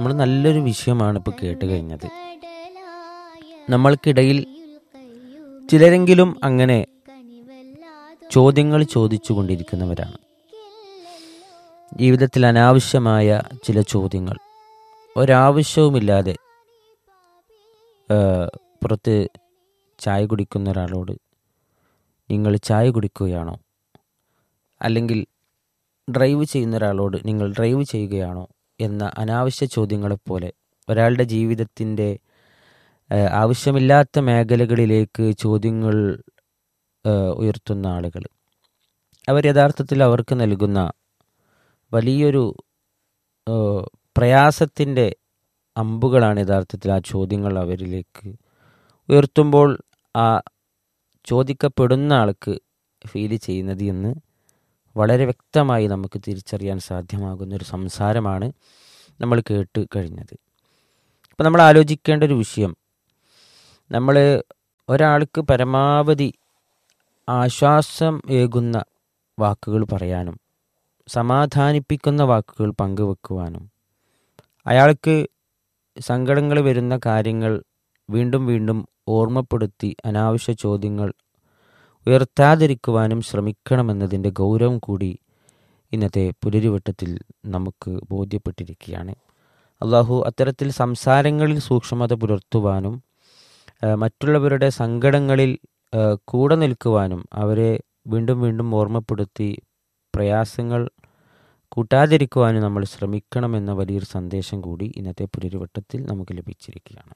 നമ്മൾ നല്ലൊരു വിഷയമാണ് ഇപ്പോൾ കേട്ട് കഴിഞ്ഞത് നമ്മൾക്കിടയിൽ ചിലരെങ്കിലും അങ്ങനെ ചോദ്യങ്ങൾ ചോദിച്ചു കൊണ്ടിരിക്കുന്നവരാണ് ജീവിതത്തിൽ അനാവശ്യമായ ചില ചോദ്യങ്ങൾ ഒരാവശ്യവുമില്ലാതെ ആ, പുറത്ത് ചായ കുടിക്കുന്ന ഒരാളോട് നിങ്ങൾ ചായ കുടിക്കുകയാണോ അല്ലെങ്കിൽ ഡ്രൈവ് ചെയ്യുന്ന ഒരാളോട് നിങ്ങൾ ഡ്രൈവ് ചെയ്യുകയാണോ എന്ന അനാവശ്യ ചോദ്യങ്ങളെപ്പോലെ ഒരാളുടെ ജീവിതത്തിൻ്റെ ഏഹ്, ആവശ്യമില്ലാത്ത മേഖലകളിലേക്ക് ചോദ്യങ്ങൾ ഏഹ്, ഉയർത്തുന്ന ആളുകൾ അവർ യഥാർത്ഥത്തിൽ അവർക്ക് നൽകുന്ന വലിയൊരു ഏഹ്, പ്രയാസത്തിൻ്റെ അമ്പുകളാണ് യഥാർത്ഥത്തിൽ ആ ചോദ്യങ്ങൾ അവരിലേക്ക് ഉയർത്തുമ്പോൾ ആ ചോദിക്കപ്പെടുന്ന ആൾക്ക് ഫീൽ ചെയ്യുന്നത് എന്ന് വളരെ വ്യക്തമായി നമുക്ക് തിരിച്ചറിയാൻ സാധ്യമാകുന്ന ഒരു സംസാരമാണ് നമ്മൾ കേട്ട് കഴിഞ്ഞത് ഇപ്പം നമ്മൾ ആലോചിക്കേണ്ട ഒരു വിഷയം നമ്മൾ ഒരാൾക്ക് പരമാവധി ആശ്വാസം ഏകുന്ന വാക്കുകൾ പറയാനും സമാധാനിപ്പിക്കുന്ന വാക്കുകൾ പങ്കുവെക്കുവാനും അയാൾക്ക് സങ്കടങ്ങൾ വരുന്ന കാര്യങ്ങൾ വീണ്ടും വീണ്ടും ഓർമ്മപ്പെടുത്തി അനാവശ്യ ചോദ്യങ്ങൾ ഉയർത്താതിരിക്കുവാനും ശ്രമിക്കണമെന്നതിൻ്റെ ഗൗരവം കൂടി ഇന്നത്തെ പുലരിവട്ടത്തിൽ നമുക്ക് ബോധ്യപ്പെട്ടിരിക്കുകയാണ് അള്ളാഹു അത്തരത്തിൽ സംസാരങ്ങളിൽ സൂക്ഷ്മത പുലർത്തുവാനും ആ, മറ്റുള്ളവരുടെ സങ്കടങ്ങളിൽ ആ, കൂടെ നിൽക്കുവാനും അവരെ വീണ്ടും വീണ്ടും ഓർമ്മപ്പെടുത്തി പ്രയാസങ്ങൾ കൂട്ടാതിരിക്കുവാനും നമ്മൾ ശ്രമിക്കണമെന്ന വലിയൊരു സന്ദേശം കൂടി ഇന്നത്തെ പുലരിവട്ടത്തിൽ നമുക്ക് ലഭിച്ചിരിക്കുകയാണ്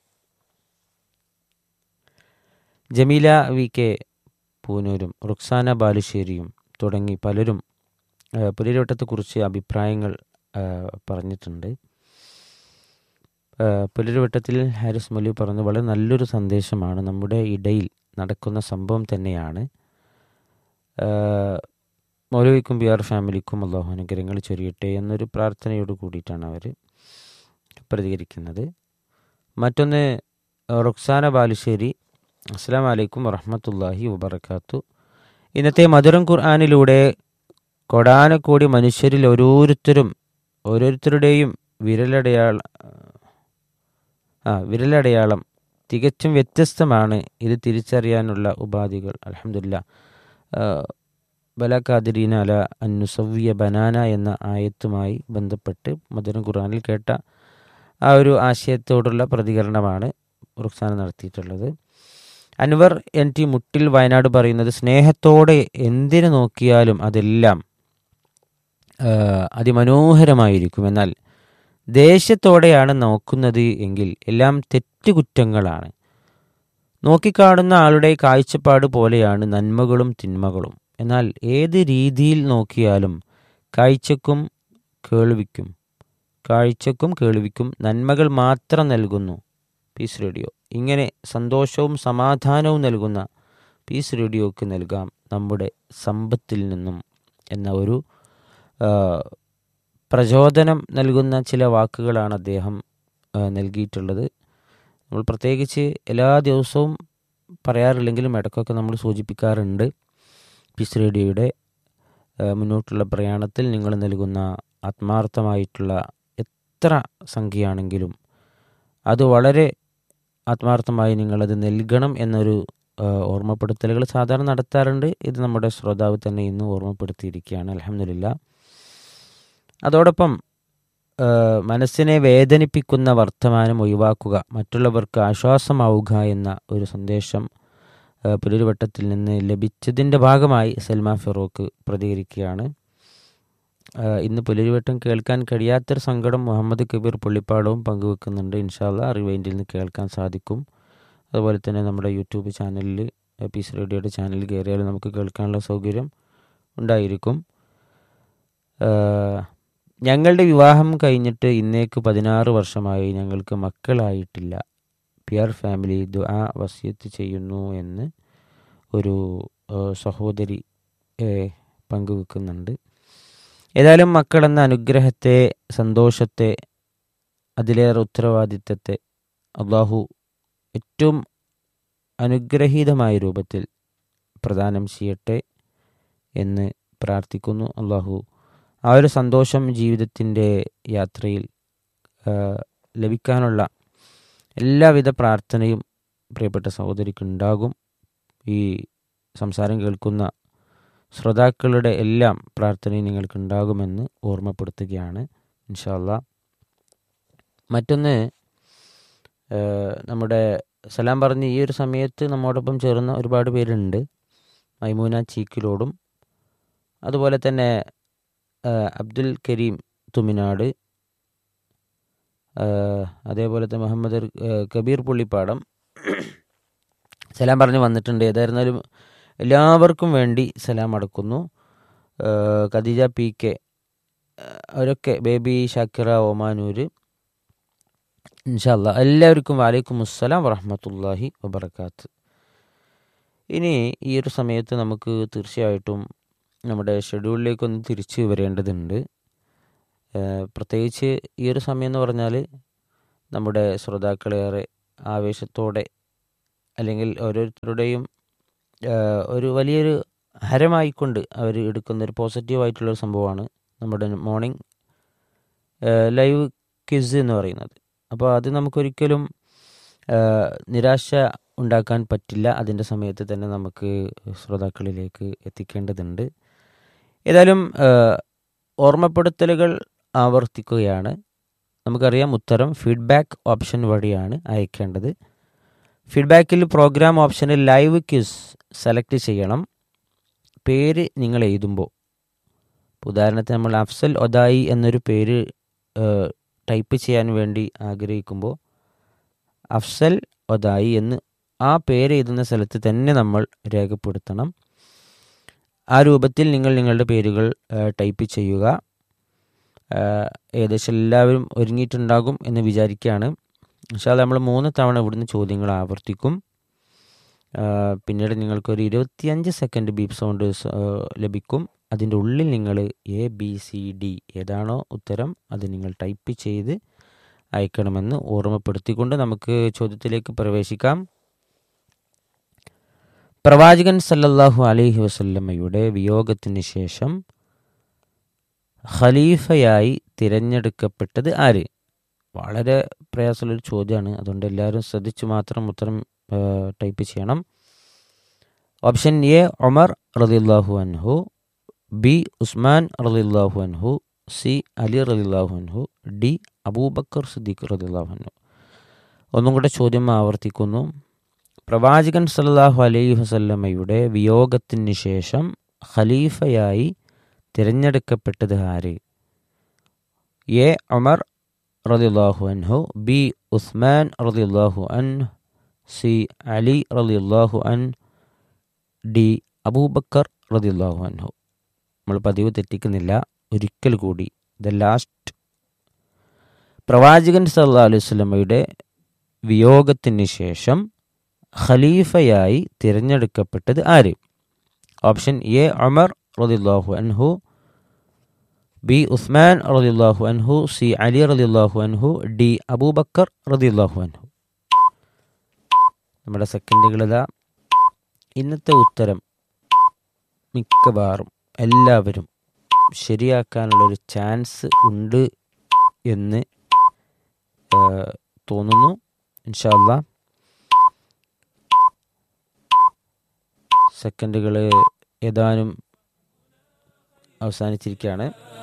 ജമീല വി കെ പൂനൂരും റുക്സാന ബാലുശ്ശേരിയും തുടങ്ങി പലരും ആ, പുലരിവട്ടത്തെക്കുറിച്ച് അഭിപ്രായങ്ങൾ ആ, പറഞ്ഞിട്ടുണ്ട് ആ, പുലരിവട്ടത്തിൽ ഹാരിസ് മൊലി പറഞ്ഞു വളരെ നല്ലൊരു സന്ദേശമാണ് നമ്മുടെ ഇടയിൽ നടക്കുന്ന സംഭവം തന്നെയാണ് ആ, മൗലവിക്കും ബി ആർ ഫാമിലിക്കും അള്ളാഹു അനുഗ്രഹങ്ങൾ ചൊരിയട്ടെ എന്നൊരു പ്രാർത്ഥനയോട് കൂടിയിട്ടാണ് അവർ പ്രതികരിക്കുന്നത് മറ്റൊന്ന് റുക്സാന ബാലുശ്ശേരി അസ്സാം വലൈക്കും വറഹമത്തല്ലാഹി വബർക്കാത്തു ഇന്നത്തെ മധുരം ഖുർആാനിലൂടെ കൊടാനക്കോടി മനുഷ്യരിൽ ഓരോരുത്തരും ഓരോരുത്തരുടെയും വിരലടയാള ആ വിരലടയാളം തികച്ചും വ്യത്യസ്തമാണ് ഇത് തിരിച്ചറിയാനുള്ള ഉപാധികൾ അലഹമില്ല ബലക്കാതിരീന അല അന്നുസവ്യ ബനാന എന്ന ആയത്തുമായി ബന്ധപ്പെട്ട് മധുരം ഖുർആാനിൽ കേട്ട ആ ഒരു ആശയത്തോടുള്ള പ്രതികരണമാണ് റുക്സാന നടത്തിയിട്ടുള്ളത് അൻവർ എൻ ടി മുട്ടിൽ വയനാട് പറയുന്നത് സ്നേഹത്തോടെ എന്തിനു നോക്കിയാലും അതെല്ലാം ആ, അതിമനോഹരമായിരിക്കും എന്നാൽ ദേഷ്യത്തോടെയാണ് നോക്കുന്നത് എങ്കിൽ എല്ലാം തെറ്റുകുറ്റങ്ങളാണ് നോക്കിക്കാണുന്ന ആളുടെ കാഴ്ചപ്പാട് പോലെയാണ് നന്മകളും തിന്മകളും എന്നാൽ ഏത് രീതിയിൽ നോക്കിയാലും കാഴ്ചക്കും കേൾവിക്കും കാഴ്ചക്കും കേൾവിക്കും നന്മകൾ മാത്രം നൽകുന്നു പീസ് റേഡിയോ ഇങ്ങനെ സന്തോഷവും സമാധാനവും നൽകുന്ന പീസ് റേഡിയോക്ക് നൽകാം നമ്മുടെ സമ്പത്തിൽ നിന്നും എന്ന ഒരു ആ, പ്രചോദനം നൽകുന്ന ചില വാക്കുകളാണ് അദ്ദേഹം ആ, നൽകിയിട്ടുള്ളത് നമ്മൾ പ്രത്യേകിച്ച് എല്ലാ ദിവസവും പറയാറില്ലെങ്കിലും ഇടയ്ക്കൊക്കെ നമ്മൾ സൂചിപ്പിക്കാറുണ്ട് പീസ് റേഡിയോയുടെ ആ, മുന്നോട്ടുള്ള പ്രയാണത്തിൽ നിങ്ങൾ നൽകുന്ന ആത്മാർത്ഥമായിട്ടുള്ള എത്ര സംഖ്യയാണെങ്കിലും അത് വളരെ ആത്മാർത്ഥമായി നിങ്ങളത് നൽകണം എന്നൊരു ആ, ഓർമ്മപ്പെടുത്തലുകൾ സാധാരണ നടത്താറുണ്ട് ഇത് നമ്മുടെ ശ്രോതാവ് തന്നെ ഇന്ന് ഓർമ്മപ്പെടുത്തിയിരിക്കുകയാണ് അലഹമില്ല അതോടൊപ്പം ആ, മനസ്സിനെ വേദനിപ്പിക്കുന്ന വർത്തമാനം ഒഴിവാക്കുക മറ്റുള്ളവർക്ക് ആശ്വാസമാവുക എന്ന ഒരു സന്ദേശം ആ, പുലരുവട്ടത്തിൽ നിന്ന് ലഭിച്ചതിൻ്റെ ഭാഗമായി സൽമാ ഫെറോക്ക് പ്രതികരിക്കുകയാണ് ആ, ഇന്ന് പുലരുവട്ടം കേൾക്കാൻ കഴിയാത്തൊരു സങ്കടം മുഹമ്മദ് കബീർ പുള്ളിപ്പാടവും പങ്കുവെക്കുന്നുണ്ട് ഇൻഷാല്ല റിവൈൻഡിൽ നിന്ന് കേൾക്കാൻ സാധിക്കും അതുപോലെ തന്നെ നമ്മുടെ യൂട്യൂബ് ചാനലിൽ പീസ് റേഡിയോയുടെ ചാനലിൽ കയറിയാൽ നമുക്ക് കേൾക്കാനുള്ള സൗകര്യം ഉണ്ടായിരിക്കും ആ, ഞങ്ങളുടെ വിവാഹം കഴിഞ്ഞിട്ട് ഇന്നേക്ക് പതിനാറ് വർഷമായി ഞങ്ങൾക്ക് മക്കളായിട്ടില്ല പിയർ ഫാമിലി ദുആ വസിയത്ത് ചെയ്യുന്നു എന്ന് ഒരു ആ, സഹോദരി ഏ, പങ്കുവെക്കുന്നുണ്ട് ഏതായാലും മക്കളെന്ന അനുഗ്രഹത്തെ സന്തോഷത്തെ അതിലേറെ ഉത്തരവാദിത്തത്തെ അള്ളാഹു ഏറ്റവും അനുഗ്രഹീതമായ രൂപത്തിൽ പ്രദാനം ചെയ്യട്ടെ എന്ന് പ്രാർത്ഥിക്കുന്നു അള്ളാഹു ആ ഒരു സന്തോഷം ജീവിതത്തിൻ്റെ യാത്രയിൽ ആ, ലഭിക്കാനുള്ള എല്ലാവിധ പ്രാർത്ഥനയും പ്രിയപ്പെട്ട സഹോദരിക്ക് ഉണ്ടാകും ഈ സംസാരം കേൾക്കുന്ന ശ്രോതാക്കളുടെ എല്ലാം പ്രാർത്ഥനയും നിങ്ങൾക്ക് ഉണ്ടാകുമെന്ന് ഓർമ്മപ്പെടുത്തുകയാണ് ഇൻഷാല്ല മറ്റൊന്ന് ഏഹ്, നമ്മുടെ സലാം പറഞ്ഞ് ഈ ഒരു സമയത്ത് നമ്മോടൊപ്പം ചേർന്ന ഒരുപാട് പേരുണ്ട് മൈമൂന ചീക്കിലോടും അതുപോലെ തന്നെ ഏഹ്, അബ്ദുൽ കരീം തുമിനാട് ഏഹ്, അതേപോലെ തന്നെ മുഹമ്മദ് ഏഹ്, കബീർ പുള്ളിപ്പാടം സലാം പറഞ്ഞ് വന്നിട്ടുണ്ട് ഏതായിരുന്നാലും എല്ലാവർക്കും വേണ്ടി സലാം അടക്കുന്നു ഏഹ്, ഖദീജ പി കെ ഏഹ്, അവരൊക്കെ ബേബി ഷാക്കിറ ഒമാനൂര് ഇൻഷല്ല എല്ലാവർക്കും വാലൈക്കും അസ്സലാം വറഹമത്തല്ലാഹി വബർക്കാത്ത് ഇനി ഈ ഒരു സമയത്ത് നമുക്ക് തീർച്ചയായിട്ടും നമ്മുടെ ഷെഡ്യൂളിലേക്കൊന്ന് തിരിച്ചു വരേണ്ടതുണ്ട് ഏഹ് പ്രത്യേകിച്ച് ഈ ഒരു സമയം എന്ന് പറഞ്ഞാൽ നമ്മുടെ ശ്രോതാക്കളേറെ ആവേശത്തോടെ അല്ലെങ്കിൽ ഓരോരുത്തരുടെയും ഏഹ് ഒരു വലിയൊരു ഹരമായിക്കൊണ്ട് അവർ എടുക്കുന്ന ഒരു പോസിറ്റീവായിട്ടുള്ളൊരു സംഭവമാണ് നമ്മുടെ മോർണിംഗ് ലൈവ് ക്വിസ് എന്ന് പറയുന്നത് അപ്പോൾ അത് നമുക്കൊരിക്കലും ഏഹ് നിരാശ ഉണ്ടാക്കാൻ പറ്റില്ല അതിൻ്റെ സമയത്ത് തന്നെ നമുക്ക് ശ്രോതാക്കളിലേക്ക് എത്തിക്കേണ്ടതുണ്ട് ഏതായാലും ഏഹ് ഓർമ്മപ്പെടുത്തലുകൾ ആവർത്തിക്കുകയാണ് നമുക്കറിയാം ഉത്തരം ഫീഡ്ബാക്ക് ഓപ്ഷൻ വഴിയാണ് അയക്കേണ്ടത് ഫീഡ്ബാക്കിൽ പ്രോഗ്രാം ഓപ്ഷനിൽ ലൈവ് ക്വിസ് സെലക്ട് ചെയ്യണം പേര് നിങ്ങൾ എഴുതുമ്പോൾ ഉദാഹരണത്തിന് നമ്മൾ അഫ്സൽ ഒദായി എന്നൊരു പേര് ഏഹ്, ടൈപ്പ് ചെയ്യാൻ വേണ്ടി ആഗ്രഹിക്കുമ്പോൾ അഫ്സൽ ഒദായി എന്ന് ആ പേര് എഴുതുന്ന സ്ഥലത്ത് തന്നെ നമ്മൾ രേഖപ്പെടുത്തണം ആ രൂപത്തിൽ നിങ്ങൾ നിങ്ങളുടെ പേരുകൾ ഏഹ്, ടൈപ്പ് ചെയ്യുക ഏഹ്, ഏകദേശം എല്ലാവരും ഒരുങ്ങിയിട്ടുണ്ടാകും എന്ന് വിചാരിക്കുകയാണ് പക്ഷേ നമ്മൾ മൂന്ന് തവണ ഇവിടുന്ന് ചോദ്യങ്ങൾ ആവർത്തിക്കും ഏഹ്, പിന്നീട് നിങ്ങൾക്കൊരു ഇരുപത്തിയഞ്ച് സെക്കൻഡ് ബീപ്പ് സൗണ്ട് സ്- ഏഹ്, ലഭിക്കും അതിൻ്റെ ഉള്ളിൽ നിങ്ങൾ എ ബി സി ഡി ഏതാണോ ഉത്തരം അത് നിങ്ങൾ ടൈപ്പ് ചെയ്ത് അയക്കണമെന്ന് ഓർമ്മപ്പെടുത്തിക്കൊണ്ട് നമുക്ക് ചോദ്യത്തിലേക്ക് പ്രവേശിക്കാം പ്രവാചകൻ സല്ലല്ലാഹു അലൈഹി വസല്ലമ്മയുടെ വിയോഗത്തിന് ശേഷം ഖലീഫയായി തിരഞ്ഞെടുക്കപ്പെട്ടത് ആര് വളരെ പ്രയാസമുള്ളൊരു ചോദ്യമാണ് അതുകൊണ്ട് എല്ലാവരും ശ്രദ്ധിച്ചു മാത്രം ഉത്തരം ആ, ടൈപ്പ് ചെയ്യണം ഓപ്ഷൻ എ ഒമർ റളിയല്ലാഹു അൻഹു ബി ഉസ്മാൻ റളിയല്ലാഹു അൻഹു സി അലി റളിയല്ലാഹു അൻഹു ഡി അബൂബക്കർ സിദ്ദീഖ് റളിയല്ലാഹു അൻഹു ഒന്നും കൂടെ ചോദ്യം ആവർത്തിക്കുന്നു പ്രവാചകൻ സല്ലല്ലാഹു അലൈഹി വസല്ലമയുടെ വിയോഗത്തിന് ശേഷം ഖലീഫയായി തിരഞ്ഞെടുക്കപ്പെട്ടത് ആര് എ ഉമർ റളിയല്ലാഹു അൻഹു ബി ഉസ്മാൻ റളിയല്ലാഹു അൻഹു സി അലി റളിയല്ലാഹു അൻ ഡി അബൂബക്കർ റളിയല്ലാഹു അൻഹു നമ്മൾ പതിവ് തെറ്റിക്കുന്നില്ല ഒരിക്കൽ കൂടി ദ ലാസ്റ്റ് പ്രവാചകൻ സല്ലല്ലാഹു അലൈഹി വസല്ലമയുടെ വിയോഗത്തിന് ശേഷം ഖലീഫയായി തിരഞ്ഞെടുക്കപ്പെട്ടത് ആര് ഓപ്ഷൻ എ ഉമർ റളിയല്ലാഹു അൻഹു ബി ഉസ്മാൻ റളിയല്ലാഹു അൻഹു സി അലി റളിയല്ലാഹു അൻഹു ഡി അബൂബക്കർ റളിയല്ലാഹു അൻഹു നമ്മുടെ സെക്കൻഡുകളിതാ ഇന്നത്തെ ഉത്തരം മിക്കവാറും എല്ലാവരും ശരിയാക്കാനുള്ളൊരു ചാൻസ് ഉണ്ട് എന്ന് ആ, തോന്നുന്നു ഇൻഷാല്ല സെക്കൻഡുകൾ ഏതാനും അവസാനിച്ചിരിക്കുകയാണ്